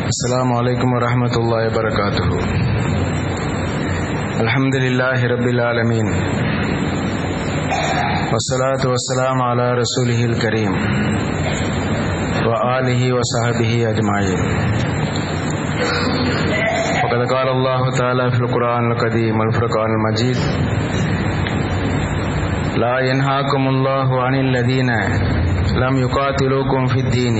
السلام عليكم ورحمة الله وبركاته الحمد لله رب العالمين والصلاة والسلام على رسوله الكريم وآله وصحبه أجمعين وقد قال الله تعالى في القرآن القديم والفرقان المجيد لا ينهاكم الله عن الذين لم يقاتلوكم في الدين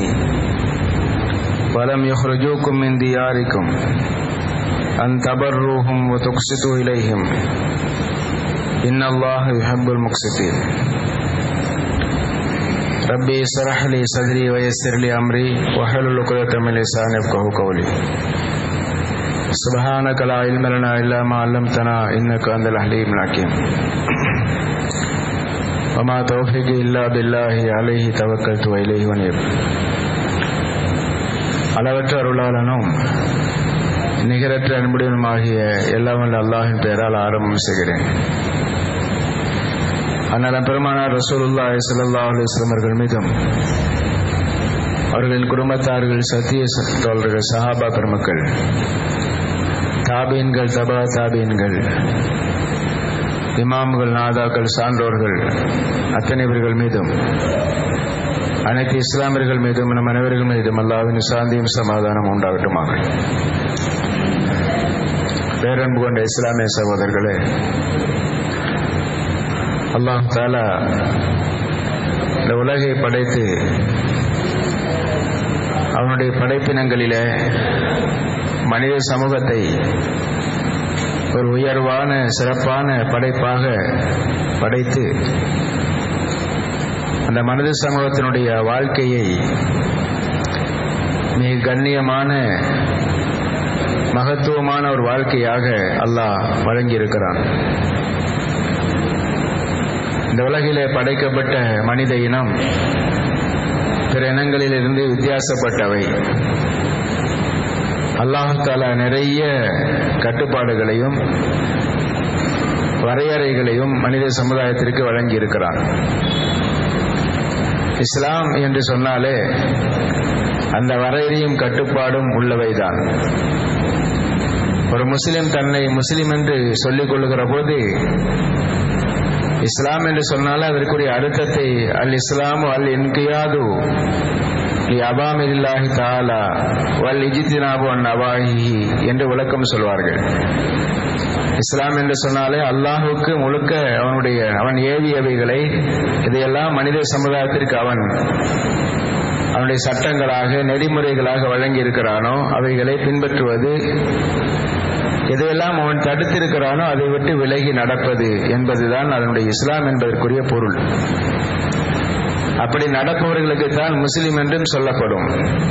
ولم يخرجوكم من دياركم أن تبروهم وتقسطوا إليهم إن الله يحب المقسطين ربي اشرح لي صدري ويسر لي أمري واحلل عقدة من لساني يفقهوا قولي سبحانك لا علم لنا إلا ما علمتنا إنك أنت الحليم الحكيم وما توفيقي إلا بالله عليه توكلت وإليه ونيب அளவற்ற அருளாளனும் நிகரற்ற அன்புடனுமாகிய எல்லாம் வல்ல அல்லாஹின் பெயரால் ஆரம்பம் செய்கிறேன் அந்நலம் பெருமானார் ரசூலுல்லாஹி ஸல்லல்லாஹு அலைஹி வஸல்லம் அவர்கள் மீதும் அவர்களின் குடும்பத்தார்கள் சத்திய தோழர்கள் சஹாபா பெருமக்கள் தாபீன்கள் தபா தாபீன்கள் இமாம்கள் நாதாக்கள் சான்றோர்கள் அத்தனை பேர்கள் மீதும் அனைத்து இஸ்லாமியர்கள் மீதும் நம் அனைவர்கள் மீதும் அல்லாவின் சாந்தியும் சமாதானம் உண்டாகட்டுமாக பேரன்பு கொண்ட இஸ்லாமிய சகோதரர்களே அல்லாஹ் தாலா இந்த உலகை படைத்து அவனுடைய படைப்பினங்களிலே மனித சமூகத்தை ஒரு உயர்வான சிறப்பான படைப்பாக படைத்து அந்த மனித சமூகத்தினுடைய வாழ்க்கையை மிக கண்ணியமான மகத்துவமான ஒரு வாழ்க்கையாக அல்லாஹ் வழங்கியிருக்கிறான் இந்த உலகிலே படைக்கப்பட்ட மனித இனம் பிற இனங்களிலிருந்து வித்தியாசப்பட்டவை அல்லாஹால நிறைய கட்டுப்பாடுகளையும் வரையறைகளையும் மனித சமுதாயத்திற்கு வழங்கியிருக்கிறான் இஸ்லாம் என்று சொன்னாலே அந்த வரையறையும் கட்டுப்பாடும் உள்ளவைதான் ஒரு முஸ்லிம் தன்னை முஸ்லிம் என்று சொல்லிக் கொள்ளுகிற போது இஸ்லாம் என்று சொன்னாலே அதற்குரிய அர்த்தத்தை அல் இஸ்லாமு அல் இன்கியாது அபாமில்லாஹி தாலா வல் இஜித்தினாபு அன் அவாஹி என்று விளக்கம் சொல்வார்கள் இஸ்லாம் என்று சொன்னாலே அல்லாஹுக்கு முழுக்க அவனுடைய அவன் ஏவியவைகளை இதையெல்லாம் மனித சமுதாயத்திற்கு அவன் அவனுடைய சட்டங்களாக நெறிமுறைகளாக வழங்கி இருக்கிறானோ அவைகளை பின்பற்றுவது எதையெல்லாம் அவன் தடுத்திருக்கிறானோ அதை விட்டு விலகி நடப்பது என்பதுதான் அதனுடைய இஸ்லாம் என்பதற்குரிய பொருள் அப்படி நடப்பவர்களுக்கு தான் முஸ்லிம் என்றும் சொல்லப்படும்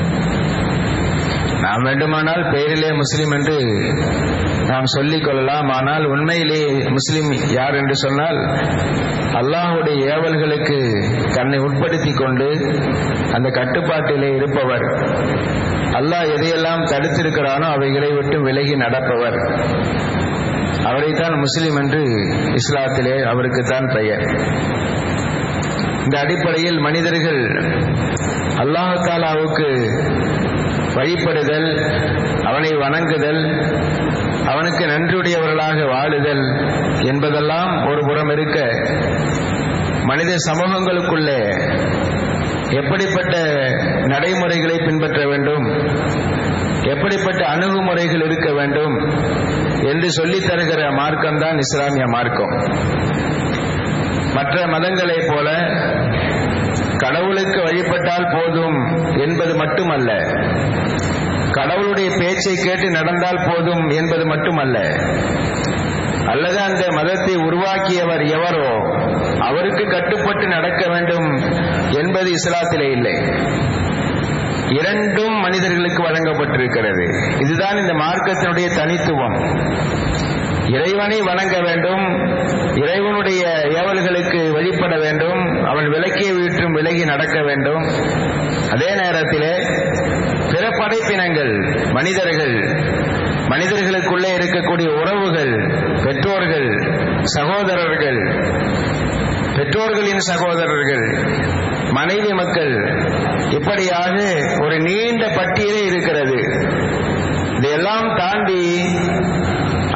நாம் வேண்டுமானால் பெயரிலே முஸ்லிம் என்று நாம் சொல்லிக் கொள்ளலாம் ஆனால் உண்மையிலே முஸ்லிம் யார் என்று சொன்னால் அல்லாஹுடைய ஏவல்களுக்கு தன்னை உட்படுத்தி கொண்டு அந்த கட்டுப்பாட்டிலே இருப்பவர் அல்லாஹ் எதையெல்லாம் தடுத்திருக்கிறானோ அவைகளை விட்டு விலகி நடப்பவர் அவரைத்தான் முஸ்லிம் என்று இஸ்லாத்திலே அவருக்குத்தான் பெயர் இந்த அடிப்படையில் மனிதர்கள் அல்லாஹாலாவுக்கு வழிபடுதல் அவனை வணங்குதல் அவனுக்கு நன்றியுடையவர்களாக வாழுதல் என்பதெல்லாம் ஒரு புறம் இருக்க மனித சமூகங்களுக்குள்ளே எப்படிப்பட்ட நடைமுறைகளை பின்பற்ற வேண்டும் எப்படிப்பட்ட அணுகுமுறைகள் இருக்க வேண்டும் என்று சொல்லித் தருகிற மார்க்கம்தான் இஸ்லாமிய மார்க்கம் மற்ற மதங்களைப் போல கடவுளுக்கு வழிபட்டால் போதும் என்பது மட்டுமல்ல கடவுளுடைய பேச்சை கேட்டு நடந்தால் போதும் என்பது மட்டுமல்ல அல்லது அந்த மதத்தை உருவாக்கியவர் எவரோ அவருக்கு கட்டுப்பட்டு நடக்க வேண்டும் என்பது இஸ்லாத்திலே இல்லை இரண்டும் மனிதர்களுக்கு வழங்கப்பட்டிருக்கிறது இதுதான் இந்த மார்க்கத்தினுடைய தனித்துவம் இறைவனை வணங்க வேண்டும் இறைவனுடைய ஏவல்களுக்கு வழிபட வேண்டும் அவன் விலக்கிய வீற்றும் விலகி நடக்க வேண்டும் அதே நேரத்திலே பிற படைப்பினங்கள் மனிதர்கள் மனிதர்களுக்குள்ளே இருக்கக்கூடிய உறவுகள் பெற்றோர்கள் சகோதரர்கள் பெற்றோர்களின் சகோதரர்கள் மனைவி மக்கள் இப்படியாக ஒரு நீண்ட பட்டியலே இருக்கிறது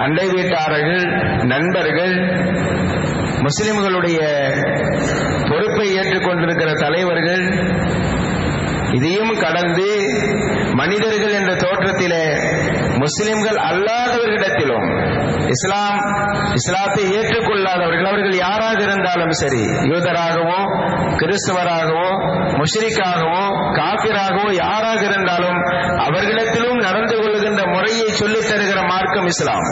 அண்டை வீட்டார்கள் நண்பர்கள் முஸ்லிம்களுடைய பொறுப்பை ஏற்றுக்கொண்டிருக்கிற தலைவர்கள் இதையும் கடந்து மனிதர்கள் என்ற தோற்றத்திலே முஸ்லிம்கள் அல்லாதவர்களிடத்திலும் இஸ்லாம் இஸ்லாத்தை ஏற்றுக்கொள்ளாதவர்கள் அவர்கள் யாராக இருந்தாலும் சரி யூதராகவோ கிறிஸ்தவராகவோ முஷ்ரிக்காகவோ காபிராகவோ யாராக இருந்தாலும் அவர்களிடத்திலும் நடந்து கொள்ளுகின்ற முறையை சொல்லித் தருகிற மார்க்கம் இஸ்லாம்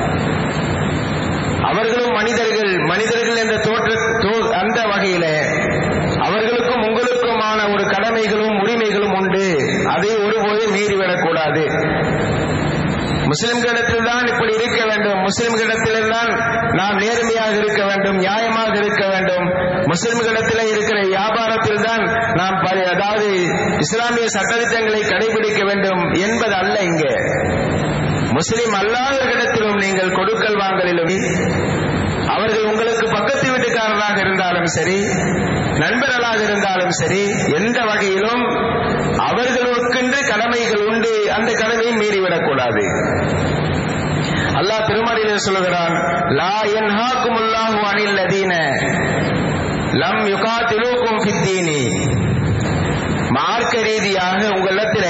அவர்களும் மனிதர்கள் மனிதர்கள் என்ற தோற்ற அந்த வகையிலே அவர்களுக்கும் உங்களுக்குமான ஒரு கடமைகளும் உரிமைகளும் உண்டு அதை ஒருபோதும் மீறிவிடக்கூடாது முஸ்லிம்களிடத்தில் தான் இப்படி இருக்க வேண்டும் முஸ்லிம்களிடத்தில் தான் நாம் நேர்மையாக இருக்க வேண்டும் நியாயமாக இருக்க வேண்டும் முஸ்லிம்களிடத்தில் இருக்கிற வியாபாரத்தில் தான் நாம் அதாவது இஸ்லாமிய சட்டத்திட்டங்களை கடைபிடிக்க வேண்டும் என்பது அல்ல இங்கே முஸ்லிம் அல்லாதவர்களிடத்திலும் நீங்கள் கொடுக்கல் வாங்கலிலும் அவர்கள் உங்களுக்கு பக்கத்து வீட்டுக்காரராக இருந்தாலும் சரி நண்பர்களாக இருந்தாலும் சரி எந்த வகையிலும் அவர்களுக்கென்று கடமைகள் உண்டு அந்த கடமையை மீறிவிடக்கூடாது அல்லாஹ் திருமறையில் சொல்லுகிறான் லா என்ஹாக்கும் அல்லாஹு அனில் லதீன லம் யுகாத்திலூக்கும் ஃபித்தீனி மார்க்க ரீதியாக உங்களிடத்தில்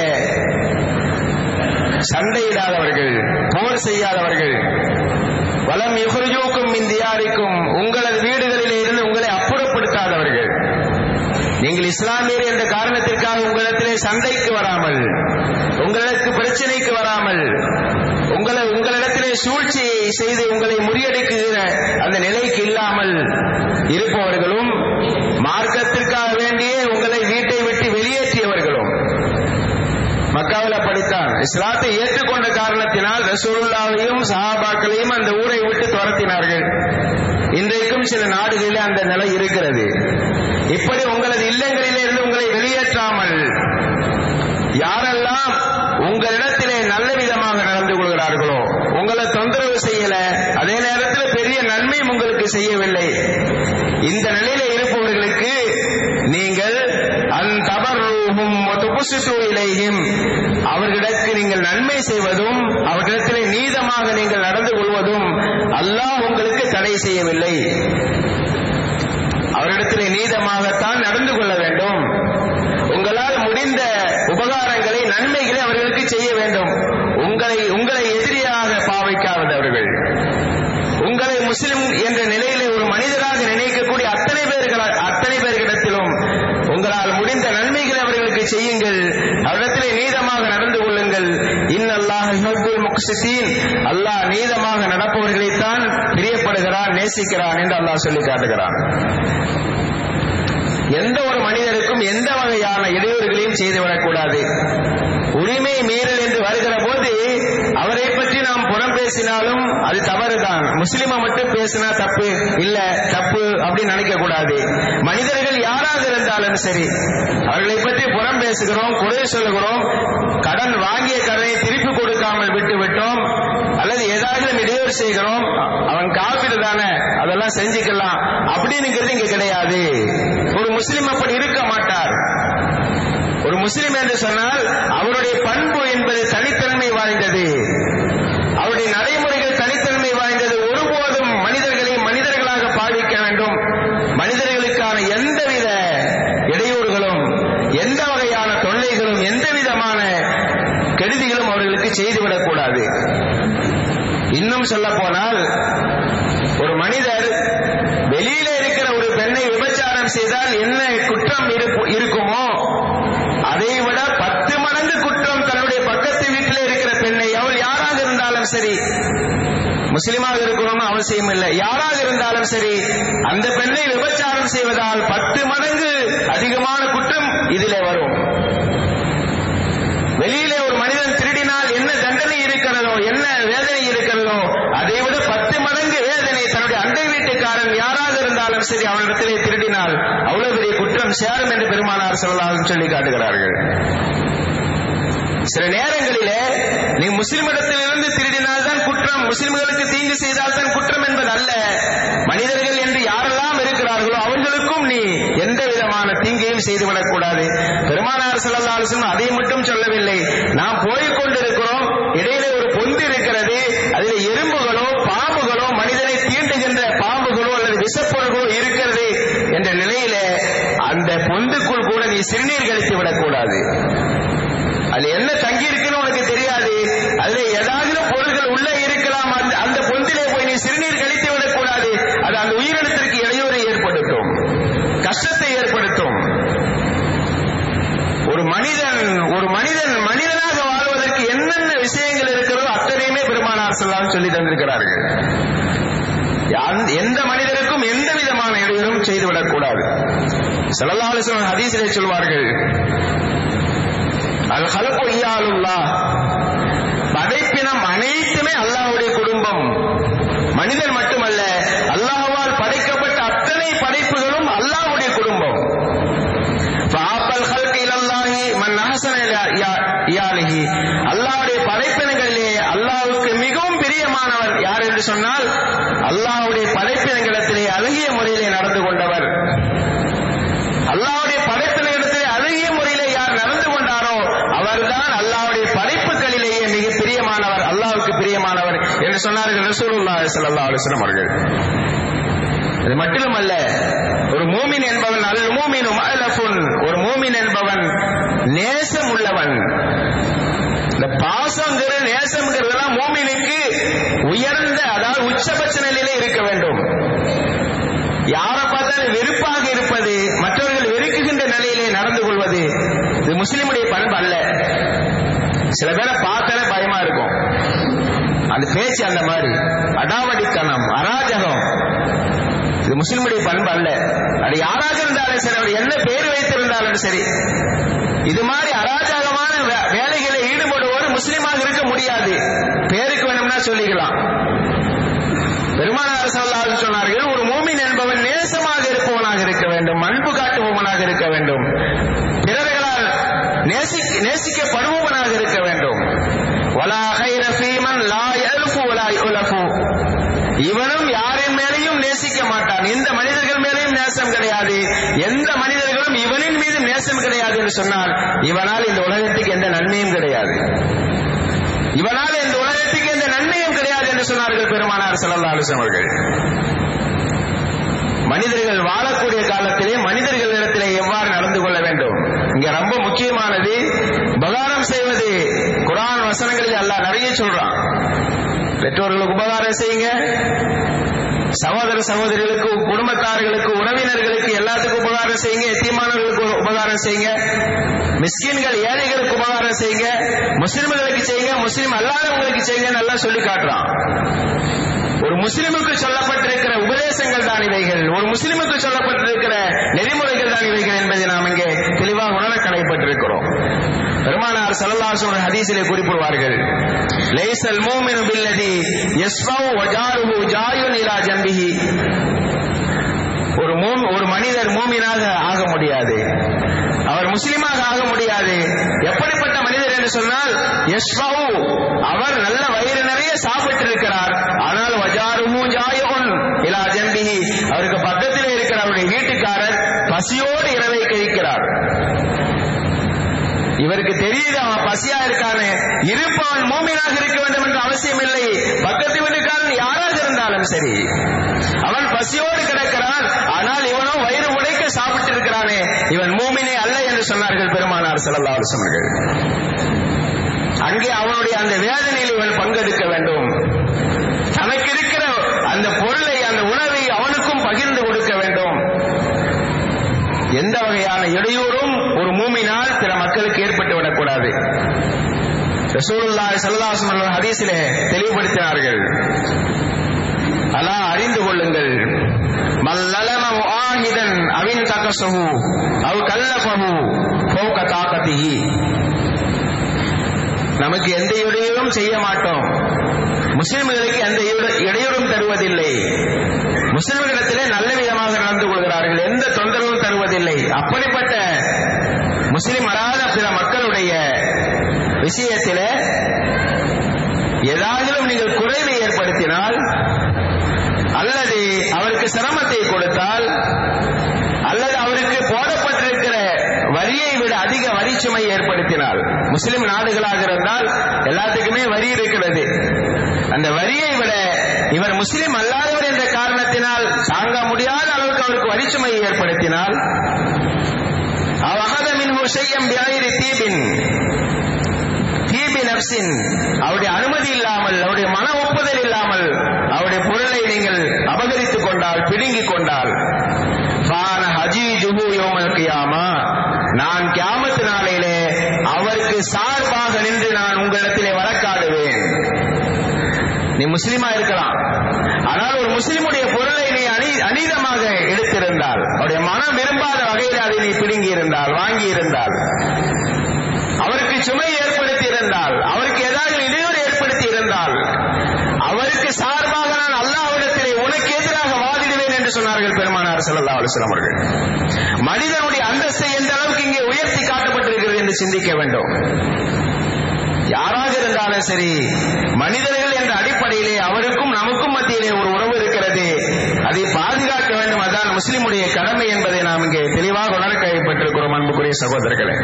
சண்டையிடாதவர்கள் போர் செய்யாதவர்கள் வலம் யுகர்ஜூக்கும் இந்தியாரிக்கும் உங்களது வீடுகளிலே இருந்து உங்களை அப்புறப்படுத்தாதவர்கள் நீங்கள் இஸ்லாமியர் என்ற காரணத்திற்காக உங்களிடத்திலே சண்டைக்கு வராமல் உங்களுக்கு பிரச்சனைக்கு வராமல் உங்களை உங்களிடத்திலே சூழ்ச்சியை செய்து உங்களை முறியடிக்குகிற அந்த நிலைக்கு இல்லாமல் இருப்பவர்களும் மார்க்கத்திற்காக வேண்டியே உங்களை வீட்டை விட்டு வெளியேற்றியவர்களும் மக்காவில் படித்தான் இஸ்லாத்தை ஏற்றுக்கொண்ட காரணத்தினால் ரசூலுல்லாவையும் சஹாபாக்களையும் அந்த ஊரை விட்டு துரத்தினார்கள் இன்றைக்கும் சில நாடுகளில் அந்த நிலை இருக்கிறது இப்படி உங்களது இல்லங்களிலே இருந்து உங்களை வெளியேற்றாமல் யாரெல்லாம் உங்களிடத்திலே நல்ல விதமாக நடந்து கொள்கிறார்களோ உங்களை தொந்தரவு செய்யல அதே நேரத்தில் பெரிய நன்மையும் உங்களுக்கு செய்யவில்லை இந்த நிலையில இருப்பவர்களுக்கு நீங்கள் அந்தபர்ரூஹும் துபுசுத்து இலையும் அவர்களிடத்து நீங்கள் நன்மை செய்வதும் அவர்களிடத்திலே நீதமாக நீங்கள் நடந்து கொள்வதும் அல்லாஹ் உங்களுக்கு தடை செய்யவில்லை அவரிடத்திலே நீதமாகத்தான் நடந்து கொள்ள வேண்டும் உங்களால் முடிந்த உபகாரங்களை நன்மைகளை அவர்களுக்கு செய்ய வேண்டும் உங்களை உங்களை எதிரியாக பாவிக்காதவர்கள் உங்களை முஸ்லிம் என்ற நிலையிலே ஒரு மனிதராக நினைக்கக்கூடிய அத்தனை பேர்கள் அத்தனை பேர்களிடத்திலும் உங்களால் முடிந்த நன்மைகளை அவர்களுக்கு செய்யுங்கள் அவரிடத்திலே நீதமாக நடந்து கொள்ளுங்கள் இன்னல்லாஹ் யுஹிப்புல் முக்ஸிதீன் அல்லாஹ் நீதமாக நடப்பவர்களைத்தான் பிரியப்படுகிறான் நேசிக்கிறான் என்று அல்லாஹ் சொல்லி காட்டுகிறான் எந்த ஒரு மனிதருக்கும் எந்த வகையான இடையூறுகளையும் செய்துவிடக்கூடாது உரிமை மீறல் என்று வருகிற போது அவரை பற்றி நாம் புறம் பேசினாலும் அது தவறுதான் முஸ்லிமை மட்டும் பேசினா தப்பு இல்ல தப்பு அப்படின்னு நினைக்க கூடாது மனிதர்கள் யாராக இருந்தாலும் சரி அவர்களை பற்றி புறம் பேசுகிறோம் குறை சொல்லுகிறோம் கடன் வாங்கிய கடனை திருப்பி கொடுக்காமல் விட்டு விட்டோம் அல்லது ஏதாவது இடையூறு செய்கிறோம் அவன் காப்பீடு தானே அதெல்லாம் செஞ்சுக்கலாம் அப்படின்னுங்கிறது இங்க கிடையாது ஒரு முஸ்லிம் அப்படி இருக்க மாட்டார் ஒரு முஸ்லிம் என்று சொன்னால் அவருடைய பண்பு என்பது தனித்தன்மை வாய்ந்தது அவருடைய நடைமுறைகள் தனித்தன்மை வாய்ந்தது ஒருபோதும் மனிதர்களை மனிதர்களாக பாவிக்க வேண்டும் மனிதர்களுக்கான எந்தவித இடையூறுகளும் எந்த வகையான தொல்லைகளும் எந்த விதமான கெடுதிகளும் அவர்களுக்கு செய்துவிடக்கூடாது இன்னும் சொல்ல போனால் ஒரு மனிதர் வெளியில இருக்கிற ஒரு பெண்ணை விபச்சாரம் செய்தால் என்ன குற்றம் இருக்குமோ அதை விட பத்து மடங்கு குற்றம் தன்னுடைய பக்கத்து வீட்டில் இருக்கிற பெண்ணை அவள் யாராக இருந்தாலும் சரி முஸ்லிமாக இருக்கணும்னு அவசியம் இல்லை யாராக இருந்தாலும் சரி அந்த பெண்ணை விபச்சாரம் செய்வதால் பத்து மடங்கு அதிகமான குற்றம் இதிலே வரும் வெளியிலே ஒரு மனிதன் திருடினால் என்ன தண்டனை இருக்கிறதோ என்ன வேதனை இருக்கிறதோ அதை விட பத்து மடங்கு வேதனை தன்னுடைய அண்டை வீட்டுக்காரன் யாராக இருந்தாலும் சரி அவனிடத்திலே திருடினால் அவ்வளவு பெரிய குற்றம் சேரும் என்று பெருமானார் சொல்லலாம் சொல்லி காட்டுகிறார்கள் சில நேரங்களிலே நீ முஸ்லிமிடத்திலிருந்து திருடினால் தான் குற்றம் முஸ்லிம்களுக்கு தீங்கு செய்தால் தான் குற்றம் என்பது அல்ல மனிதர்கள் என்று யாரெல்லாம் இருக்கிறார்களோ அவர்களுக்கும் நீ எந்த விதமான தீங்கையும் செய்துவிடக் கூடாது பெருமானார் செல்லல்லாலும் அதை மட்டும் சொல்லவில்லை நாம் போய்க் கொண்டிருக்கிறோம் இடையிலே ஒரு பொந்து இருக்கிறது அதில் எறும்புகளோ அந்த பொந்துக்குள் கூட நீ சிறுநீர் கழித்து விடக்கூடாது அதுல என்ன தங்கி இருக்குன்னு உனக்கு தெரியாது அதுல ஏதாவது பொருள்கள் உள்ளே இருக்கலாம் அந்த அந்த பொந்திலே போய் நீ சிறுநீர் கழித்து விடக்கூடாது அது அந்த உயிரினத்திற்கு இடையூறை ஏற்படுத்தும் கஷ்டத்தை ஏற்படுத்தும் ஒரு மனிதன் ஒரு மனிதன் மனிதனாக வாழ்வதற்கு என்னென்ன விஷயங்கள் இருக்கிறதோ அத்தனையுமே பெருமானார் சொல்லாம் சொல்லி தந்திருக்கிறார்கள் எந்த மனிதருக்கும் எந்த விதமான இடையூறும் செய்துவிடக் கூடாது செல்லல்லாஹு ஹதீஸிலே சொல்வார்கள் அல் ஹலப்பு ஐயாலுல்லா படைப்பினம் அனைத்துமே அல்லாஹ்வுடைய குடும்பம் மனிதன் மட்டுமல்ல அல்லாஹ்வால் படைக்கப்பட்ட அத்தனை படைப்புகளும் அல்லாஹ்வுடைய குடும்பம் ஃபாபல் ஹல்கி இலல்லாஹி மன் அஹ்சன இயாலிஹி அல்லாஹ்வுடைய படைப்பினங்களிலே அல்லாஹ்வுக்கு மிகவும் பிரியமானவர் யார் என்று சொன்னால் அல்லாஹ்வுடைய படைப்பினங்களிடத்திலே அழகிய முறையிலே நடந்து கொண்டவர் அல்லாஹ்வுடைய படைப்பினங்களிடத்திலே அழகிய முறையிலே யார் நடந்து கொண்டாரோ அவர்தான் அல்லாஹ்வுடைய படைப்புகளிலேயே மிக பிரியமானவர் அல்லாஹ்வுக்கு பிரியமானவர் என்று சொன்னார்கள் ரசூலுல்லாஹி ஸல்லல்லாஹு அலைஹி வஸல்லம் அவர்கள் இது மட்டுமல்ல ஒரு மூமின் என்பவன் அல் மூமின் மஅலஃபுன் ஒரு மூமின் என்பவன் நேசம் உள்ளவன் இந்த பாசங்கிற நேசம்ங்கிறதெல்லாம் மூமினுக்கு உயர்ந்த அதாவது உச்சபட்ச நிலையில இருக்க வேண்டும் யாரை பார்த்தாலும் வெறுப்பாக இருப்பது மற்றவர்கள் வெறுக்குகின்ற நிலையிலே நடந்து கொள்வது இது முஸ்லிமுடைய பண்பு அல்ல சில பேரை பார்த்தாலே பயமா இருக்கும் அந்த பேச்சு அந்த மாதிரி அடாவடித்தனம் அராஜகம் இது முஸ்லிமுடைய பண்பு அல்ல அது யாராக இருந்தாலும் சரி அவர் என்ன பேர் வைத்திருந்தாலும் சரி இது மாதிரி அராஜகமான வேலைகளை ஈடுபடுவோர் முஸ்லீமாக இருக்க முடியாது பேருக்கு வேணும்னா சொல்லிக்கலாம் பெருமானார் சல்லாஹ் சொன்னார்கள் ஒரு மூமின் என்பவன் நேசமாக இருப்பவனாக இருக்க வேண்டும் அன்பு காட்டுபவனாக இருக்க வேண்டும் பிறர்களால் நேசிக்க நேசிக்கப்படுபவனாக இருக்க வேண்டும் வலா ஹைர ஃபீமன் லா யல்ஃபு வலா யுலஃபு இவனும் யாரின் மேலேயும் நேசிக்க மாட்டான் எந்த மனிதர்கள் மேலேயும் நேசம் கிடையாது எந்த மனிதர்களும் இவனின் மீது நேசம் கிடையாது என்று சொன்னால் இவனால் இந்த உலகத்துக்கு எந்த நன்மையும் கிடையாது இவனால் இந்த உலகத்துக்கு எந்த நன்மையும் கிடையாது என்று சொன்னார்கள் பெருமானார் செல்லல்லா அவர்கள் மனிதர்கள் வாழக்கூடிய காலத்திலே மனிதர்களிடத்திலே எவ்வாறு நடந்து கொள்ள வேண்டும் இங்க ரொம்ப முக்கியமானது உபகாரம் செய்வது குரான் வசனங்களில் அல்ல நிறைய சொல்றான் பெற்றோர்களுக்கு உபகாரம் செய்யுங்க சகோதர சகோதரிகளுக்கு குடும்பத்தார்களுக்கு உறவினர்களுக்கு எல்லாத்துக்கும் உபகாரம் செய்யுங்க எத்தியமானவர்களுக்கு உபகாரம் செய்யுங்க மிஸ்கின்கள் ஏழைகளுக்கு உபகாரம் செய்யுங்க முஸ்லிம்களுக்கு செய்யுங்க முஸ்லிம் அல்லாதவங்களுக்கு செய்யுங்க நல்லா சொல்லி காட்டுறான் ஒரு முஸ்லிமுக்கு சொல்லப்பட்டிருக்கிற உபதேசங்கள் தான் இவைகள் ஒரு முஸ்லிமுக்கு சொல்லப்பட்டிருக்கிற நெறிமுறைகள் தான் இவைகள் என்பதை நாம் இங்கே தெளிவாக உணர கடைப்பட்டிருக்கிறோம் பெருமானார் சல்லல்லாஹு ஹதீஸிலே குறிப்பிடுவார்கள் லைசல் மூமினு பில்லதி யஸ்மவு வஜாருஹு ஜாயுன் இலா ஜம்பிஹி ஒரு மூம் ஒரு மனிதர் மூமினாக ஆக முடியாது அவர் முஸ்லிமாக ஆக முடியாது எப்படிப்பட்ட மனிதர் என்று சொன்னால் யஸ்மவு அவர் நல்ல வயிறு நிறைய சாப்பிட்டு இருக்கிறார் ஆனால் வஜாருஹு ஜாயுன் இலா ஜம்பிஹி அவருக்கு பக்கத்தில் இருக்கிற அவருடைய வீட்டுக்காரர் பசியோடு இரவை கழிக்கிறார் இவருக்கு தெரியுது அவன் பசியா இருக்கானு இருப்பவன் மூமினாக இருக்க வேண்டும் என்ற அவசியம் இல்லை பக்கத்து வீட்டுக்காரன் யாராக இருந்தாலும் சரி அவன் பசியோடு கிடக்கிறான் ஆனால் இவனோ வயிறு உடைக்க சாப்பிட்டு இருக்கிறானே இவன் மூமினே அல்ல என்று சொன்னார்கள் பெருமானார் செல்லல்லா அவர்கள் அங்கே அவனுடைய அந்த வேதனையில் இவன் பங்கெடுக்க வேண்டும் தனக்கு இருக்கிற அந்த பொருளை அந்த உணவை அவனுக்கும் பகிர்ந்து கொடுக்க வேண்டும் எந்த வகையான இடையூறும் ஒரு மூமினால் பிற மக்களுக்கு ஏற்பட்டு விடக்கூடாது ரசூலுல்லாஹி ஸல்லல்லாஹு அலைஹி வஸல்லம் ஹதீஸிலே தெளிவுபடுத்தினார்கள் அலா அறிந்து கொள்ளுங்கள் மல்லலம முஆஹிதன் அவின் தகசஹு அவ் கல்லஃபஹு ஃபௌக தாகதிஹி நமக்கு எந்த இடையூறும் செய்ய மாட்டோம் முஸ்லிம்களுக்கு எந்த இடையூறும் தருவதில்லை முஸ்லிம்களிடத்திலே நல்ல விதமாக நடந்து கொள்கிறார்கள் எந்த தொந்தரவும் தருவதில்லை அப்படிப்பட்ட முஸ்லிம் அல்லாத பிற மக்களுடைய விஷயத்திலே ஏதாவது நீங்கள் குறைவை ஏற்படுத்தினால் அல்லது அவருக்கு சிரமத்தை கொடுத்தால் அல்லது அவருக்கு போடப்பட்டிருக்கிற வரியை விட அதிக வரி சுமை ஏற்படுத்தினால் முஸ்லிம் நாடுகளாக இருந்தால் எல்லாத்துக்குமே வரி இருக்கிறது அந்த வரியை விட இவர் முஸ்லிம் அல்லாதவர் என்ற காரணத்தை ஏற்படுத்தினால் தாங்க முடியாத அளவுக்கு அவருக்கு வரிச்சுமையை ஏற்படுத்தினால் அவகத மின் செய்யம் வியாயிரி தீபின் தீபி நப்சின் அவருடைய அனுமதி இல்லாமல் அவருடைய மன ஒப்புதல் இல்லாமல் அவருடைய பொருளை நீங்கள் அபகரித்துக் கொண்டால் பிடுங்கிக் கொண்டால் பான ஹஜி ஜுஹு யோமல் கியாமா நான் கியாமத்து நாளையிலே அவருக்கு சார்பாக நின்று நான் உங்களிடத்திலே வழக்காடுவேன் நீ முஸ்லிமா இருக்கலாம் ஆனால் ஒரு முஸ்லிமுடைய பொருளை நீ அனி அநீதமாக எடுத்திருந்தால் அவருடைய மனம் விரும்பாத வகையில் அதை நீ பிடுங்கி இருந்தால் வாங்கி இருந்தால் அவருக்கு சுமை ஏற்படுத்தி இருந்தால் அவருக்கு ஏதாவது இடையூறு ஏற்படுத்தி இருந்தால் அவருக்கு சார்பாக நான் அல்லாஹ்விடத்திலே உனக்கு எதிராக வாதிடுவேன் என்று சொன்னார்கள் பெருமானார் ஸல்லல்லாஹு அலைஹி வஸல்லம் அவர்கள் மனிதனுடைய அந்தஸ்தை எந்த அளவுக்கு இங்கே உயர்த்தி காட்டப்பட்டிருக்கிறது என்று சிந்திக்க வேண்டும் யாராக இருந்தாலும் சரி மனிதர்கள் என்ற அடிப்படையிலே அவருக்கும் நமக்கும் மத்தியிலே ஒரு உறவு இருக்கிறது அதை பாதுகாக்க வேண்டும் அதான் முஸ்லிமுடைய கடமை என்பதை நாம் இங்கே தெளிவாக உணர கைப்பற்றிருக்கிறோம் அன்புக்குரிய சகோதரர்களே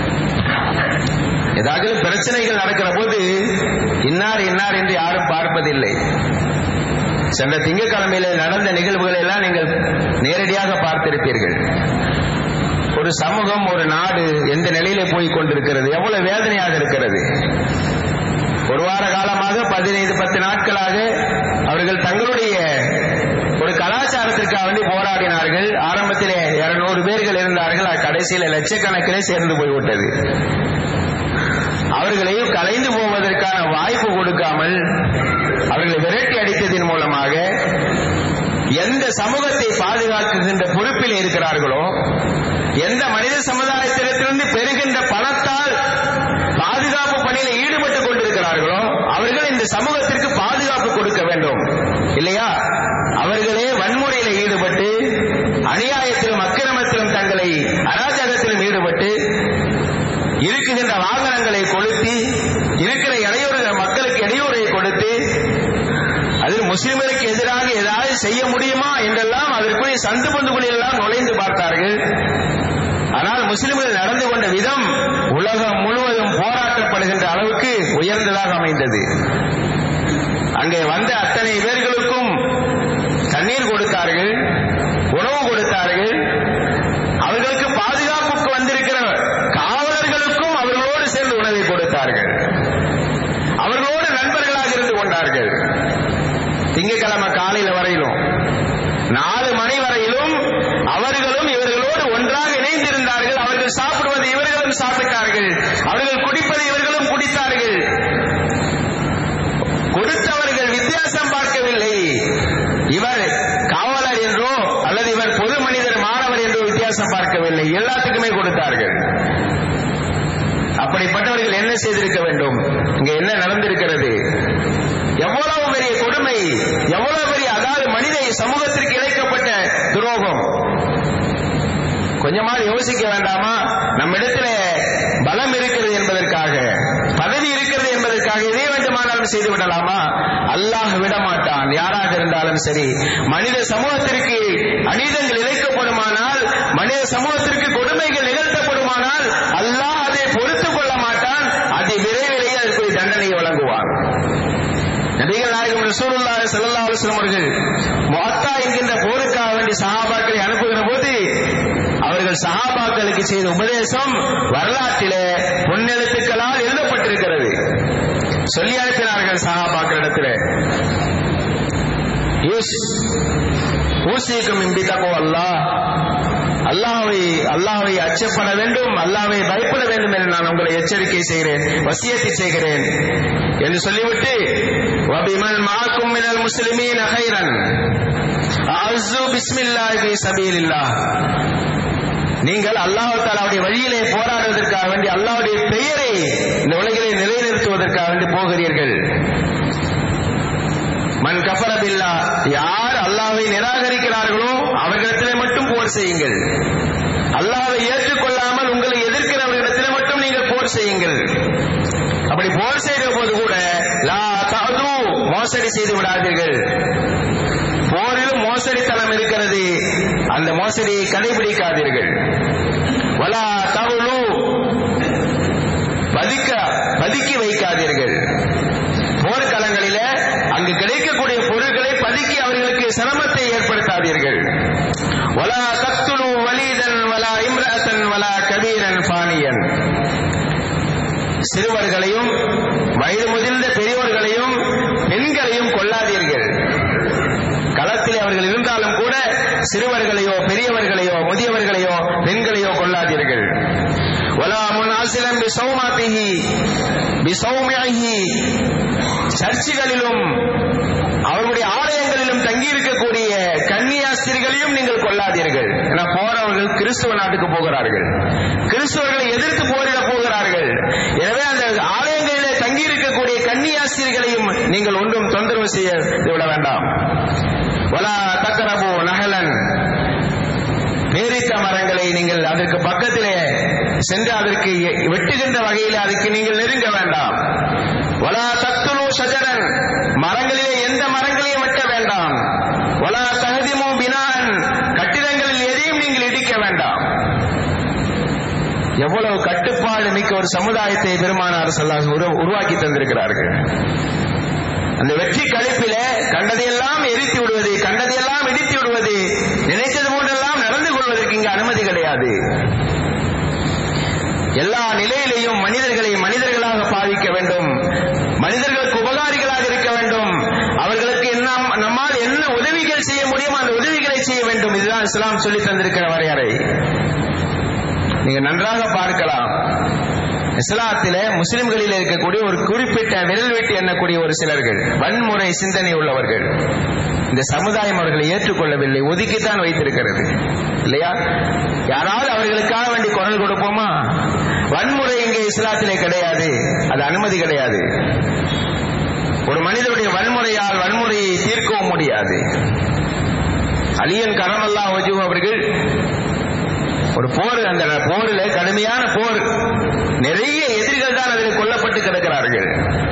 ஏதாவது பிரச்சனைகள் நடக்கிற போது இன்னார் இன்னார் என்று யாரும் பார்ப்பதில்லை சென்ற திங்கட்கிழமையில நடந்த நிகழ்வுகளை எல்லாம் நீங்கள் நேரடியாக பார்த்திருப்பீர்கள் ஒரு சமூகம் ஒரு நாடு எந்த நிலையிலே போய் கொண்டிருக்கிறது எவ்வளவு வேதனையாக இருக்கிறது ஒரு வார காலமாக பதினைந்து பத்து நாட்களாக அவர்கள் தங்களுடைய ஒரு கலாச்சாரத்திற்காக வேண்டி போராடினார்கள் ஆரம்பத்திலே இருநூறு பேர்கள் இருந்தார்கள் கடைசியில லட்சக்கணக்கிலே சேர்ந்து போய்விட்டது அவர்களையும் கலைந்து போவதற்கான வாய்ப்பு கொடுக்காமல் அவர்களை விரட்டி அடித்ததன் மூலமாக எந்த சமூகத்தை பாதுகாக்குகின்ற பொறுப்பில் இருக்கிறார்களோ எந்த மனித சமுதாயத்திலிருந்து பெறுகின்ற பணத்தால் பாதுகாப்பு பணியில் ஈடுபட்டுக் கொண்டிருக்கிறார்களோ அவர்கள் இந்த சமூகத்திற்கு பாதுகாப்பு கொடுக்க வேண்டும் இல்லையா அவர்களே வன்முறையில் ஈடுபட்டு அநியாயத்திலும் அக்கிரமத்திலும் தங்களை அராஜகத்திலும் ஈடுபட்டு இருக்குகின்ற வாகனங்களை கொளுத்தி இருக்கிற இடையூறு மக்களுக்கு இடையூறை கொடுத்து அதில் முஸ்லிம்களுக்கு எதிராக ஏதாவது செய்ய முடியுமா என்றெல்லாம் அதற்குரிய சந்து பந்துகளில் எல்லாம் நுழைந்து பார்த்தார்கள் ஆனால் முஸ்லிம்கள் நடந்து கொண்ட விதம் உலகம் முழுவதும் போராட்டப்படுகின்ற அளவுக்கு உயர்ந்ததாக அமைந்தது அங்கே வந்த அத்தனை பேர்களுக்கும் தண்ணீர் கொடுத்தார்கள் உணவு கொடுத்தார்கள் அவர்களுக்கு பாதுகாப்புக்கு வந்திருக்கிற காவலர்களுக்கும் அவர்களோடு சேர்ந்து உணவை கொடுத்தார்கள் அவர்களோடு நண்பர்களாக இருந்து கொண்டார்கள் திங்கட்கிழமை காலையில வரையிலும் நாலு மணி வரையிலும் அவர்களும் இவர்களோடு ஒன்றாக இணைந்திருந்தார்கள் அவர்கள் சாப்பிடுவது இவர்களும் சாப்பிட்டார்கள் அவர்கள் குடிப்பது இவர்களும் குடித்தார்கள் கொடுத்தவர்கள் வித்தியாசம் பார்க்கவில்லை இவர் காவலர் என்றோ அல்லது இவர் பொது மனிதர் மாணவர் என்றோ வித்தியாசம் பார்க்கவில்லை எல்லாத்துக்குமே கொடுத்தார்கள் அப்படிப்பட்டவர்கள் என்ன செய்திருக்க வேண்டும் இங்க என்ன நடந்திருக்கிறது எவ்வளவு பெரிய கொடுமை எவ்வளவு பெரிய அதாவது மனித சமூகத்திற்கு இழைக்கப்பட்ட துரோகம் கொஞ்சமாவது யோசிக்க வேண்டாமா நம்ம இடத்துல பலம் இருக்கிறது என்பதற்காக பதவி இருக்கிறது என்பதற்காக எதை வேண்டுமானாலும் செய்து விடலாமா அல்லாஹ் விட மாட்டான் யாராக இருந்தாலும் சரி மனித சமூகத்திற்கு அநீதங்கள் இழைக்கப்படுமானால் மனித சமூகத்திற்கு கொடுமைகள் நிகழ்த்தப்படுமானால் அல்லாஹ் அதை பொறுத்துக் கொள்ள மாட்டான் அதை விரைவிலேயே அதற்குரிய தண்டனையை வழங்குவான் நபிகள் நாயகம் ரசூலுல்லாஹி ஸல்லல்லாஹு அலைஹி வஸல்லம் அவர்கள் முஅத்தா என்கின்ற போருக்காக வேண்டி சஹாபாக்களை அனுப்புகிற போது அவர்கள் சஹாபாக்களுக்கு செய்த உபதேசம் வரலாற்றிலே பொன்னெழுத்துக்களால் எழுதப்பட்டிருக்கிறது சொல்லி அனுப்பினார்கள் சஹாபாக்களிடத்திலே ஊசிக்கும் இம்பித்தகோ அல்லாஹ் அல்லாஹ்வை அல்லாஹ்வை அச்சப்பட வேண்டும் அல்லாஹ்வை பயப்பட வேண்டும் என்று நான் உங்களை எச்சரிக்கை செய்கிறேன் வசியத்தை செய்கிறேன் என்று சொல்லிவிட்டு வபிமன் மாக்கும் மினல் முஸ்லிமீன் அகைரன் அஸ்ஸு பிஸ்மில்லாஹி ஃபீ சபீலில்லாஹ் நீங்கள் அல்லாஹ் தாலாவுடைய வழியிலே போராடுவதற்காக வேண்டி அல்லாஹ்வுடைய பெயரை இந்த உலகிலே நிலைநிறுத்துவதற்காக வேண்டி போகிறீர்கள் மன் கஃபர பில்லா யார் அல்லாஹ்வை நிராகரிக்கிறார்களோ அவர்களிடத்திலே மட்டும் போர் செய்யுங்கள் அல்லாஹ்வை ஏற்றுக்கொள்ளாமல் உங்களை எதிர்க்கிறவர்களிடத்திலே மட்டும் நீங்கள் போர் செய்யுங்கள் அப்படி போர் செய்கிற போது கூட லா தது மோசடி செய்து விடாதீர்கள் போரிலும் மோசடித்தனம் இருக்கிறது அந்த மோசடியை கடைபிடிக்காதீர்கள் வலா தவுளு பதிக்க பதுக்கி வைக்காதீர்கள் போர்க்களங்களில அங்கு கிடைக்கக்கூடிய பொருட்களை பதுக்கி அவர்களுக்கு சிரமத்தை ஏற்படுத்த சிறுவர்களையும் வயது முதிர்ந்த பெரியவர்களையும் பெண்களையும் கொல்லாதீர்கள் களத்தில் அவர்கள் இருந்தாலும் கூட சிறுவர்களையோ பெரியவர்களையோ முதியவர்களையோ பெண்களையோ கொள்ளாதீர்கள் ولا مناسلا بصومته بصومعه சர்ச்சுகளிலும் அவருடைய ஆலயங்களிலும் தங்கியிருக்கக்கூடிய கன்னியாஸ்திரிகளையும் நீங்கள் கொள்ளாதீர்கள் என போறவர்கள் கிறிஸ்துவ நாட்டுக்கு போகிறார்கள் கிறிஸ்துவர்களை எதிர்த்து போரிட போகிறார்கள் எனவே அந்த ஆலயங்களிலே தங்கியிருக்கக்கூடிய கன்னியாஸ்திரிகளையும் நீங்கள் ஒன்றும் தொந்தரவு செய்ய விட வேண்டாம் வலா தக்கரபு நகலன் பேரித்த மரங்களை நீங்கள் அதற்கு பக்கத்திலே சென்று அதற்கு வெட்டுகின்ற வகையில் அதுக்கு நீங்கள் நெருங்க வேண்டாம் வலா தத்துலு சஜரன் மரங்களிலே எந்த மரங்களையும் வெட்ட வேண்டாம் வலா தகதிமு பினான் கட்டிடங்களில் எதையும் நீங்கள் இடிக்க வேண்டாம் எவ்வளவு கட்டுப்பாடு மிக்க ஒரு சமுதாயத்தை பெருமானார் சொல்லாஸ் உருவாக்கி தந்திருக்கிறார்கள் அந்த வெற்றி கழிப்பில கண்டதையெல்லாம் எரித்து விடுவது கண்டதையெல்லாம் இடித்து விடுவது நினைத்தது போன்றெல்லாம் நடந்து கொள்வதற்கு இங்கு அனுமதி கிடையாது எல்லா நிலையிலேயும் மனிதர்களை மனிதர்களாக பாவிக்க வேண்டும் மனிதர்களுக்கு உபகாரிகளாக இருக்க வேண்டும் அவர்களுக்கு என்ன நம்மால் என்ன உதவிகள் செய்ய முடியுமோ அந்த உதவிகளை செய்ய வேண்டும் இதுதான் இஸ்லாம் சொல்லி தந்திருக்கிற வரையறை நீங்க நன்றாக பார்க்கலாம் இஸ்லாத்திலே முஸ்லிம்களில் இருக்கக்கூடிய ஒரு குறிப்பிட்ட விரல் வெட்டி எண்ணக்கூடிய ஒரு சிலர்கள் வன்முறை சிந்தனை உள்ளவர்கள் இந்த சமுதாயம் அவர்களை ஏற்றுக்கொள்ளவில்லை ஒதுக்கித்தான் வைத்திருக்கிறது இல்லையா யாராவது அவர்களுக்காக வேண்டி குரல் கொடுப்போமா வன்முறை இங்கே இஸ்லாத்திலே கிடையாது அது அனுமதி கிடையாது ஒரு மனிதனுடைய வன்முறையால் வன்முறையை தீர்க்கவும் முடியாது அலியன் கரமல்லா வஜூ அவர்கள் ஒரு போர் அந்த போரில் கடுமையான போர் நிறைய எதிரிகள் தான் அதில் கொல்லப்பட்டு கிடக்கிறார்கள்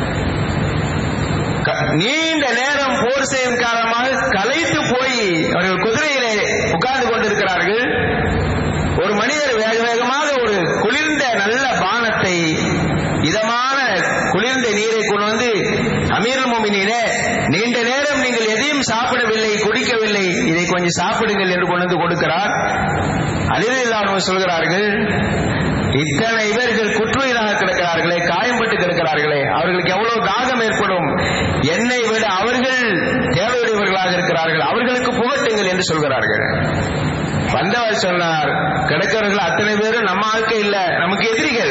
நீண்ட நேரம் போர் செய்யும் காரணமாக கலைத்து போய் அவர்கள் குதிரையிலே உட்கார்ந்து கொண்டிருக்கிறார்கள் ஒரு மனிதர் வேக வேகமாக ஒரு குளிர்ந்த நல்ல பானத்தை இதமான குளிர்ந்த நீரை கொண்டு வந்து அமீர் மோமினினே நீண்ட நேரம் நீங்கள் எதையும் சாப்பிடவில்லை குடிக்கவில்லை இதை கொஞ்சம் சாப்பிடுங்கள் என்று கொண்டு வந்து கொடுக்கிறார் அலிரல்லாரும் சொல்கிறார்கள் இத்தனை பேர்கள் குற்றுயிராக கிடக்கிறார்களே காயம்பட்டு கிடக்கிறார்களே அவர்களுக்கு எவ்வளவு தாகம் ஏற்படும் என்னை விட அவர்கள் தேவையுடையவர்களாக இருக்கிறார்கள் அவர்களுக்கு புகட்டுங்கள் என்று சொல்கிறார்கள் வந்தவர் சொன்னார் கிடக்கிறவர்கள் அத்தனை பேரும் நம்ம ஆட்கள் இல்ல நமக்கு எதிரிகள்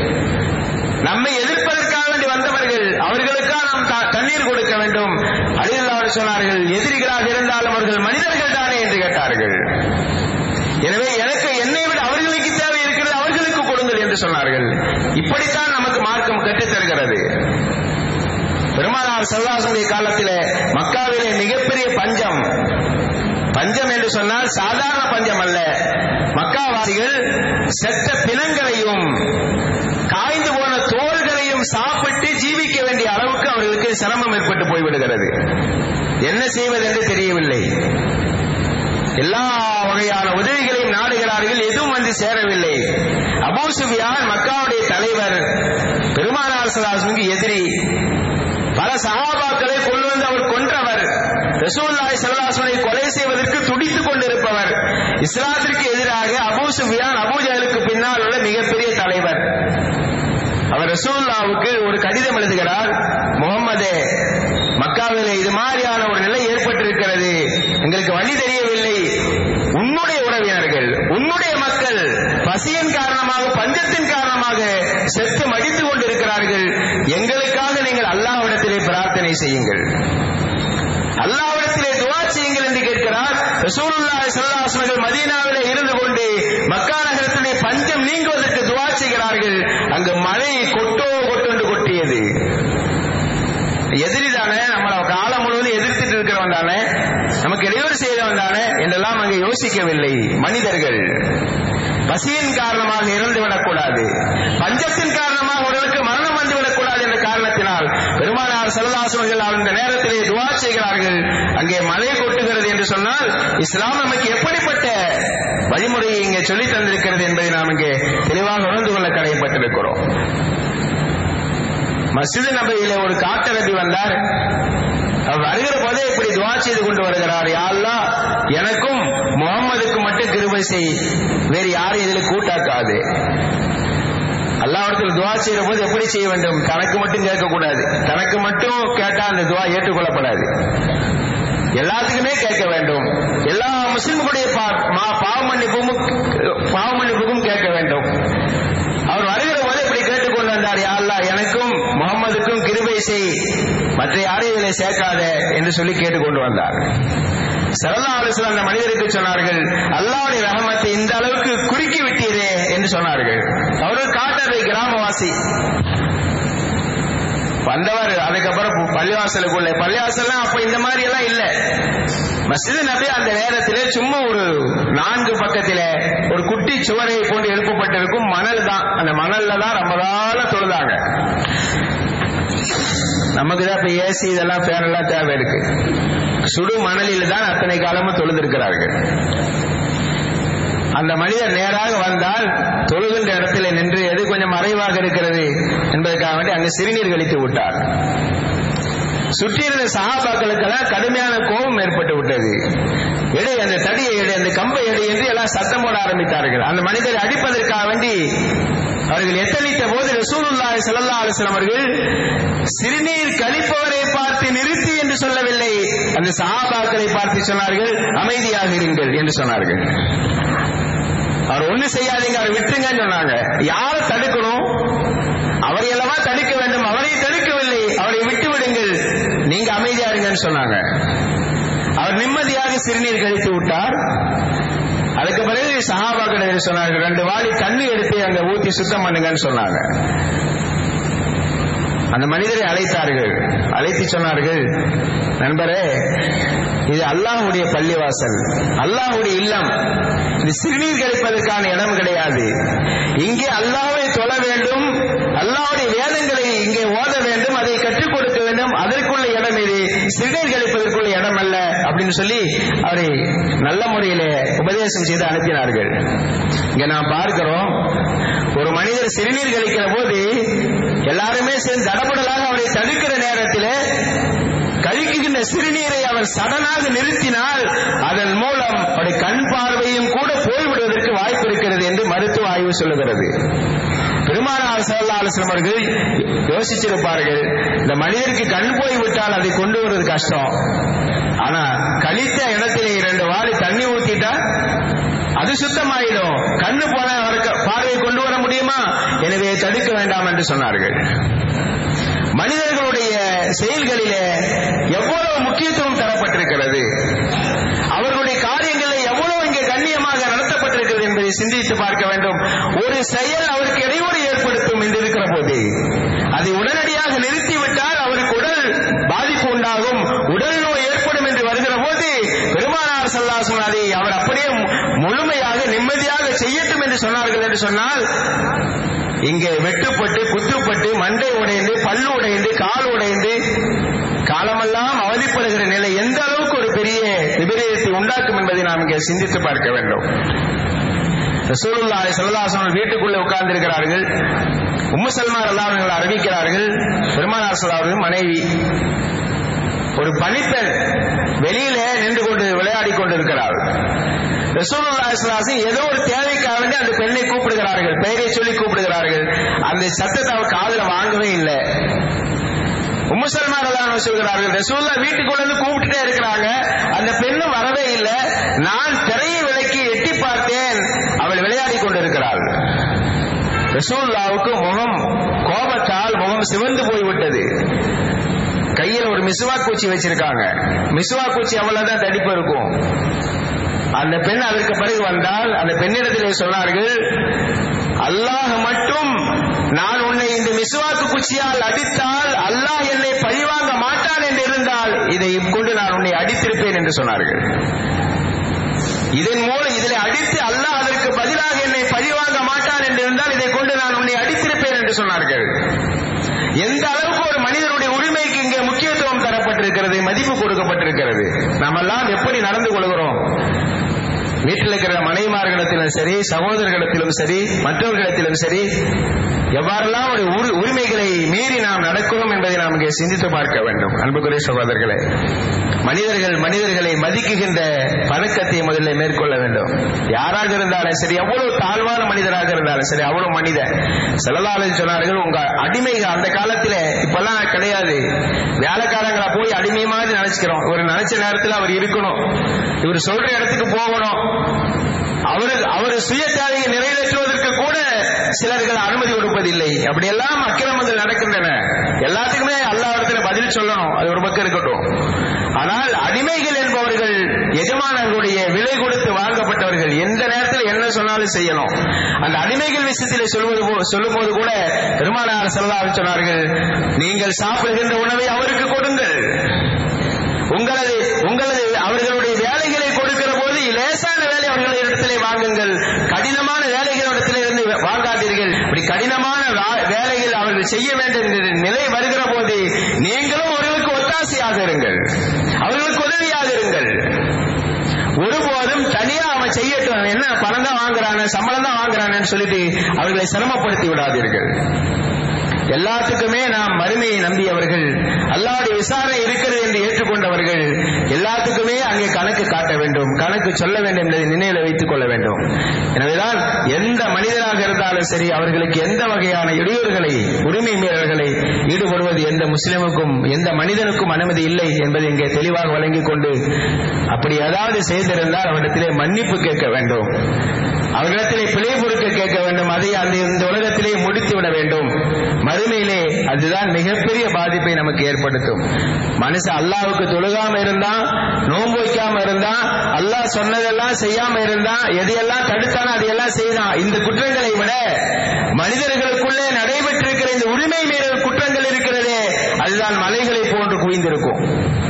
நம்மை எதிர்ப்பதற்காக வேண்டி வந்தவர்கள் அவர்களுக்காக நாம் தண்ணீர் கொடுக்க வேண்டும் அழிலாறு சொன்னார்கள் எதிரிகளாக இருந்தாலும் அவர்கள் மனிதர்கள் தானே என்று கேட்டார்கள் எனவே எனக்கு என்னை விட அவர்களுக்கு தேவை இருக்கிறது அவர்களுக்கு கொடுங்கள் என்று சொன்னார்கள் இப்படித்தான் நமக்கு மார்க்கம் கற்றுத் தருகிறது பெருமானார் செல்வாசனுடைய காலத்திலே மக்காவிலே மிகப்பெரிய பஞ்சம் பஞ்சம் என்று சொன்னால் சாதாரண பஞ்சம் அல்ல மக்காவாசிகள் செத்த பிணங்களையும் காய்ந்து போன தோள்களையும் சாப்பிட்டு ஜீவிக்க வேண்டிய அளவுக்கு அவர்களுக்கு சிரமம் ஏற்பட்டு போய்விடுகிறது என்ன செய்வது என்று தெரியவில்லை எல்லா வகையான உதவிகளையும் நாடுகிறார்கள் எதுவும் வந்து சேரவில்லை அபூ சுஃபியான் மக்காவுடைய தலைவர் பெருமானார் சலாசனுக்கு எதிரி பல சகாபாக்களை கொண்டு வந்து அவர் கொன்றவர் ரசூல்லாய் சல்லாசனை கொலை செய்வதற்கு துடித்துக் கொண்டிருப்பவர் இஸ்லாத்திற்கு எதிராக அபூ சுஃபியான் அபூஜலுக்கு பின்னால் உள்ள மிகப்பெரிய தலைவர் அவர் ரசூல்லாவுக்கு ஒரு கடிதம் எழுதுகிறார் முகம்மதே மக்காவிலே இது மாதிரியான ஒரு நிலை ஏற்பட்டிருக்கிறது எங்களுக்கு வழி தெரியவில்லை உன்னுடைய உறவினர்கள் உன்னுடைய மக்கள் பசியின் காரணமாக பஞ்சத்தின் காரணமாக செத்து மடித்து கொண்டிருக்கிறார்கள் எங்களுக்காக நீங்கள் அல்லாஹ்விடத்திலே பிரார்த்தனை செய்யுங்கள் அல்லாஹ்விடத்திலே துவா செய்யுங்கள் என்று கேட்கிறார் ரசூலுல்லாஹி ஸல்லல்லாஹு அலைஹி வஸல்லம் மதீனாவிலே இருந்து கொண்டு மக்கா நகரத்திலே பஞ்சம் நீங்குவதற்கு துவா செய்கிறார்கள் அங்கு மழை கொட்டோ கொட்டென்று கொட்டியது எதிரி தானே நம்மள காலம் முழுவதும் எதிர்த்துட்டு இருக்கிறவன் தானே நமக்கு இடையூறு செய்தவன் தானே என்றெல்லாம் அங்கே யோசிக்கவில்லை மனிதர்கள் பசியின் காரணமாக இறந்து விடக்கூடாது பஞ்சத்தின் காரணமாக ஒருவருக்கு மரணம் வந்துவிடக்கூடாது என்ற காரணத்தினால் பெருமானார் செல்லதாசவர்கள் அந்த நேரத்திலே துவா செய்கிறார்கள் அங்கே மழை கொட்டுகிறது என்று சொன்னால் இஸ்லாம் நமக்கு எப்படிப்பட்ட வழிமுறையை இங்கே சொல்லி தந்திருக்கிறது என்பதை நாம் இங்கே தெளிவாக உணர்ந்து கொள்ள கடைப்பட்டிருக்கிறோம் மஸ்ஜித் நபையில ஒரு காட்டரபி வந்தார் அவர் வருகிற போதே இப்படி துவா செய்து கொண்டு வருகிறார் யாரெல்லாம் எனக்கும் முகம்மதுக்கு மட்டும் கிருபை செய் வேறு யாரும் இதில் கூட்டாக்காது அல்லாவிடத்தில் துவா செய்கிற போது எப்படி செய்ய வேண்டும் தனக்கு மட்டும் கேட்கக்கூடாது தனக்கு மட்டும் கேட்டா அந்த துவா ஏற்றுக்கொள்ளப்படாது எல்லாத்துக்குமே கேட்க வேண்டும் எல்லா முஸ்லிம்களுடைய பாவ மன்னிப்பும் பாவ மன்னிப்புக்கும் கேட்க வேண்டும் அவர் வருகிற போது இப்படி கேட்டுக்கொண்டு வந்தார் யாழ்லா எனக்கும் முகம்மதுக்கும் கிருபை செய் மற்ற யாரையும் இதில் சேர்க்காத என்று சொல்லி கேட்டுக்கொண்டு வந்தார் சரல்லா அலிஸ்லாம் அந்த மனிதருக்கு சொன்னார்கள் அல்லாவுடைய ரகமத்தை இந்த அளவுக்கு குறுக்கி விட்டீரே என்று சொன்னார்கள் அவர்கள் காட்டதை கிராமவாசி வந்தவர் அதுக்கப்புறம் பள்ளிவாசலுக்குள்ள பள்ளிவாசல்லாம் அப்ப இந்த மாதிரி எல்லாம் இல்ல மசித நபி அந்த நேரத்திலே சும்மா ஒரு நான்கு பக்கத்தில ஒரு குட்டி சுவரை கொண்டு எழுப்பப்பட்டிருக்கும் மணல் தான் அந்த மணல்ல தான் ரொம்ப நாள தொழுதாங்க நமக்கு தான் இப்ப ஏசி இதெல்லாம் ஃபேன் எல்லாம் தேவை இருக்கு சுடு மணலில் தான் அத்தனை காலமும் தொழுதிருக்கிறார்கள் அந்த மனிதர் நேராக வந்தால் தொழுகின்ற இடத்துல நின்று எது கொஞ்சம் மறைவாக இருக்கிறது என்பதற்காக வேண்டி அங்கு சிறுநீர் கழித்து விட்டார் சுற்றியிருந்த சகாபாக்களுக்கெல்லாம் கடுமையான கோபம் ஏற்பட்டு விட்டது எடை அந்த தடியை எடை அந்த கம்பை எடை என்று எல்லாம் சத்தம் போட ஆரம்பித்தார்கள் அந்த மனிதரை அடிப்பதற்காக வேண்டி அவர்கள் எத்தனித்த போது ரசூலுல்லாஹி ஸல்லல்லாஹு அலைஹி வஸல்லம் அவர்கள் சிறுநீர் கழிப்பவரை பார்த்து நிறுத்தி என்று சொல்லவில்லை அந்த சஹாபாக்களை பார்த்து சொன்னார்கள் அமைதியாக இருங்கள் என்று சொன்னார்கள் அவர் ஒண்ணு செய்யாதீங்க அவர் விட்டுங்கன்னு சொன்னாங்க யாரை தடுக்கணும் அவரை அல்லவா தடுக்க வேண்டும் அவரை தடுக்கவில்லை அவரை விட்டு விடுங்கள் நீங்க அமைதியா இருங்கன்னு சொன்னாங்க அவர் நிம்மதியாக சிறுநீர் கழித்து விட்டார் அதுக்கு பிறகு சஹாபாக்கள் சொன்னார்கள் ரெண்டு வாளி தண்ணி எடுத்து அங்க ஊத்தி சுத்தம் பண்ணுங்கன்னு சொன்னாங்க அந்த மனிதரை அழைத்தார்கள் அழைத்து சொன்னார்கள் நண்பரே இது அல்லாஹுடைய பள்ளிவாசல் அல்லாஹுடைய இல்லம் இது சிறுநீர் கழிப்பதற்கான இடம் கிடையாது இங்கே அல்லாவை தொழ வேண்டும் அல்லாவுடைய வேதங்களை இங்கே ஓத வேண்டும் அதை கற்றுக் கொடுக்க வேண்டும் அதற்குள்ள இடம் இது சிறுநீர் கழிப்பதற்குள்ள இடம் அல்ல அப்படின்னு சொல்லி அவரை நல்ல முறையில உபதேசம் செய்து அனுப்பினார்கள் இங்க நாம் பார்க்கிறோம் ஒரு மனிதர் சிறுநீர் கழிக்கிற போது எல்லாருமே சேர்ந்து தடபடலாக அவரை தடுக்கிற நேரத்தில் கழிக்குகின்ற சிறுநீரை அவர் சடனாக நிறுத்தினால் அதன் மூலம் அவருடைய கண் பார்வையும் கூட போய்விடுவதற்கு வாய்ப்பு இருக்கிறது என்று மருத்துவ ஆய்வு சொல்லுகிறது பெருமானார் சல்லா அலுவலம் அவர்கள் யோசிச்சிருப்பார்கள் இந்த மனிதருக்கு கண் போய் விட்டால் அதை கொண்டு வருவது கஷ்டம் ஆனா கழித்த இடத்திலே இரண்டு வாரி தண்ணி ஊத்திட்டா அது சுத்தமாயிடும் கண்ணு போன பார்வை கொண்டு வர முடியுமா எனவே தடுக்க வேண்டாம் என்று சொன்னார்கள் மனிதர்களுடைய செயல்களிலே எவ்வளவு முக்கியத்துவம் தரப்பட்டிருக்கிறது அவர்களுடைய காரியங்களில் எவ்வளவு இங்கே கண்ணியமாக நடத்தப்பட்டிருக்கிறது என்பதை சிந்தித்து பார்க்க வேண்டும் ஒரு செயல் அவருக்கு இடையூறு ஏற்படுத்தும் என்று இருக்கிற போது அதை உடனடியாக நிறுத்திவிட்டால் அவருக்கு உடல் பாதிப்பு உண்டாகும் உடல் நோய் ஏற்படும் என்று வருகிற போது பெருமானார் சல்லாசன் அதை அவர் அப்படியே முழுமையாக நிம்மதியாக செய்யட்டும் என்று சொன்னார்கள் என்று சொன்னால் இங்கே வெட்டுப்பட்டு குத்துப்பட்டு மண்டை உடைந்து பல்லு உடைந்து கால் உடைந்து காலமெல்லாம் அவதிப்படுகிற நிலை எந்த அளவுக்கு ஒரு பெரிய விபரீதத்தை உண்டாக்கும் என்பதை நாம் இங்கே சிந்தித்து பார்க்க வேண்டும் ரசூலுல்லாஹி ஸல்லல்லாஹு வீட்டுக்குள்ளே உட்கார்ந்து இருக்கிறார்கள் உம்மு சல்மா அல்லாஹ் அறிவிக்கிறார்கள் பெருமானார் ஸல்லல்லாஹு மனைவி ஒரு பணிப்பெண் வெளியில நின்று கொண்டு விளையாடி கொண்டிருக்கிறார் ரசூலுல்லாஹி ஏதோ ஒரு தேவைக்காக வேண்டி அந்த பெண்ணை கூப்பிடுகிறார்கள் பெயரை சொல்லி கூப்பிடுகிறார்கள் அந்த சத்தத்தை அவர் காதுல வாங்கவே இல்லை உம்முசல்மான் அல்லாஹ் சொல்கிறார்கள் ரசூல்லா வீட்டுக்குள்ள இருந்து கூப்பிட்டுட்டே இருக்கிறாங்க அந்த பெண்ணு வரவே இல்லை நான் திரையை விலக்கி எட்டி பார்த்தேன் அவள் விளையாடி கொண்டிருக்கிறாள் ரசூல்லாவுக்கு முகம் கோபத்தால் முகம் சிவந்து போய்விட்டது கையில் ஒரு மிசுவா பூச்சி வச்சிருக்காங்க மிசுவா பூச்சி அவ்வளவுதான் தடிப்பு இருக்கும் அந்த பெண் அதற்கு பிறகு வந்தால் அந்த பெண்ணிடத்திலே சொன்னார்கள் அல்லாஹ் மட்டும் நான் உன்னை இந்த மிசுவாக்கு குச்சியால் அடித்தால் அல்லாஹ் என்னை பழிவாங்க மாட்டான் என்று இருந்தால் இதை கொண்டு நான் உன்னை அடித்திருப்பேன் என்று சொன்னார்கள் இதன் மூலம் இதில் அடித்து அல்லாஹ் அதற்கு பதிலாக என்னை பழிவாங்க மாட்டான் என்று இருந்தால் இதை கொண்டு நான் உன்னை அடித்திருப்பேன் என்று சொன்னார்கள் எந்த அளவுக்கு ஒரு மனிதனுடைய உரிமைக்கு இங்கே முக்கியத்துவம் தரப்பட்டிருக்கிறது மதிப்பு கொடுக்கப்பட்டிருக்கிறது நாம் எல்லாம் எப்படி நடந்து கொள்கிறோம் வீட்டில் இருக்கிற மனைவிமார்களிடத்திலும் சரி சகோதரர்களிடத்திலும் சரி மற்றவர்களிடத்திலும் சரி எவ்வாறெல்லாம் ஒரு உரி- உரிமைகளை மீறி நாம் நடக்கிறோம் என்பதை நாம் இங்கே சிந்தித்து பார்க்க வேண்டும் அன்புக்குரிய சகோதரர்களே மனிதர்கள் மனிதர்களை மதிக்குகின்ற பழக்கத்தை முதல்ல மேற்கொள்ள வேண்டும் யாராக இருந்தாலும் சரி எவ்வளவு தாழ்வான மனிதராக இருந்தாலும் சரி அவ்வளவு மனிதன் செல்லலாளர் சொன்னார்கள் உங்க அடிமைகள் அந்த காலத்துல இப்பெல்லாம் கிடையாது வேலைக்காரங்களா போய் அடிமை மாதிரி நினைச்சுக்கிறோம் ஒரு நினைச்ச நேரத்துல அவர் இருக்கணும் இவர் சொல்ற இடத்துக்கு போகணும் அவரு அவர் சுய தேவையை நிறைவேற்றுவதற்கு கூட சிலர்கள் அனுமதி கொடுப்பதில்லை அப்படியெல்லாம் அக்கிரமங்கள் நடக்கின்றன எல்லாத்துக்குமே எல்லா இடத்துல பதில் சொல்லணும் அது ஒரு பக்கம் இருக்கட்டும் ஆனால் அடிமைகள் என்பவர்கள் எஜமானர்களுடைய விலை கொடுத்து வாங்கப்பட்டவர்கள் எந்த நேரத்தில் என்ன சொன்னாலும் செய்யணும் அந்த அடிமைகள் விஷயத்தில் சொல்வது போ- சொல்லும்போது கூட பெருமானார் செல்லாமல் சொன்னார்கள் நீங்கள் சாப்பிடுகின்ற உணவை அவருக்கு கொடுங்கள் உங்களது உங்களது அவர்களுடைய வேலைகளை கொடுக்கிற போது லேசான வேலை அவர்களிடத்திலே வாங்குங்கள் கடினமான வேலைகளிடத்திலே இருந்து வாங்காதீர்கள் இப்படி கடினமான வா- வேலைகள் அவர்கள் செய்ய வேண்டும் என்ற நிலை வருகிற போது நீங்களும் அவர்களுக்கு ஒத்தாசையாக இருங்கள் அவர்களுக்கு உதவியாக இருங்கள் ஒருபோதும் தனியா அவன் செய்யட்டும் அவன் என்ன பணம் தான் வாங்குறானு சம்பளம் தான் வாங்குறானு சொல்லிட்டு அவர்களை சிரமப்படுத்தி விடாதீர்கள் எல்லாத்துக்குமே நாம் மறுமையை நம்பியவர்கள் அல்லாவுடைய விசாரணை இருக்கிறது என்று ஏற்றுக்கொண்டவர்கள் எல்லாத்துக்குமே அங்கே கணக்கு காட்ட வேண்டும் கணக்கு சொல்ல வேண்டும் என்பதை நினைவில் வைத்துக் கொள்ள வேண்டும் எனவேதான் எந்த மனிதராக இருந்தாலும் சரி அவர்களுக்கு எந்த வகையான இடையூறுகளை உரிமை மீறல்களை ஈடுபடுவது எந்த முஸ்லிமுக்கும் எந்த மனிதனுக்கும் அனுமதி இல்லை என்பதை இங்கே தெளிவாக வழங்கிக் கொண்டு அப்படி ஏதாவது செய்திருந்தால் அவரிடத்திலே மன்னிப்பு கேட்க வேண்டும் அவர்களிடத்திலே பிழை பொறுக்க கேட்க வேண்டும் அதை அந்த இந்த உலகத்திலே முடித்து விட வேண்டும் மறுமையிலே அதுதான் மிகப்பெரிய பாதிப்பை நமக்கு ஏற்படுத்தும் மனுஷன் அல்லாவுக்கு தொழுகாம இருந்தா நோன்பு வைக்காம இருந்தா அல்லாஹ் சொன்னதெல்லாம் செய்யாம இருந்தா எதையெல்லாம் தடுத்தானோ அதையெல்லாம் செய்தான் இந்த குற்றங்களை விட மனிதர்களுக்குள்ளே நடைபெற்றிருக்கிற இந்த உரிமை மீறல் குற்றங்கள் இருக்கிறதே அதுதான் மலைகளை போன்று குவிந்திருக்கும்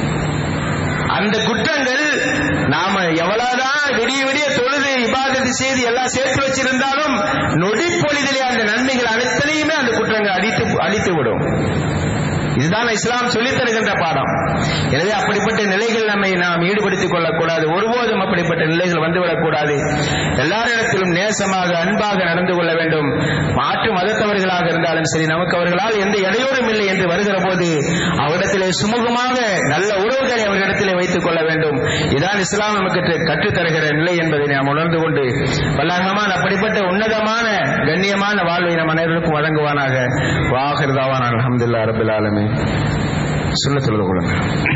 அந்த குற்றங்கள் நாம எவ்வளவுதான் விடிய விடிய தொழுது இபாதத்து செய்து எல்லாம் சேர்த்து வச்சிருந்தாலும் நொடி பொழுதிலே அந்த நன்மைகள் அனைத்தையுமே அந்த குற்றங்கள் அடித்து அழித்து விடும் இதுதான் இஸ்லாம் சொல்லித் தருகின்ற பாடம் எனவே அப்படிப்பட்ட நிலைகள் நம்மை நாம் ஈடுபடுத்திக் கொள்ளக்கூடாது ஒருபோதும் அப்படிப்பட்ட நிலைகள் வந்துவிடக்கூடாது எல்லாரிடத்திலும் நேசமாக அன்பாக நடந்து கொள்ள வேண்டும் மாற்று மதத்தவர்களாக இருந்தாலும் சரி நமக்கு அவர்களால் எந்த இடையூறும் இல்லை என்று வருகிற போது அவரிடத்திலே சுமூகமாக நல்ல உறவுகளை அவர்களிடத்திலே வைத்துக் கொள்ள வேண்டும் இதான் இஸ்லாம் நமக்கு த- கற்றுத் தருகிற நிலை என்பதை நாம் உணர்ந்து கொண்டு வல்லாங்கமான அப்படிப்பட்ட உன்னதமான கண்ணியமான வாழ்வை நம் அனைவருக்கும் வழங்குவானாக வாகிருதாவான் அலமதுல்லா ரபில் ஆலமி சொல்ல சொல்லுங்க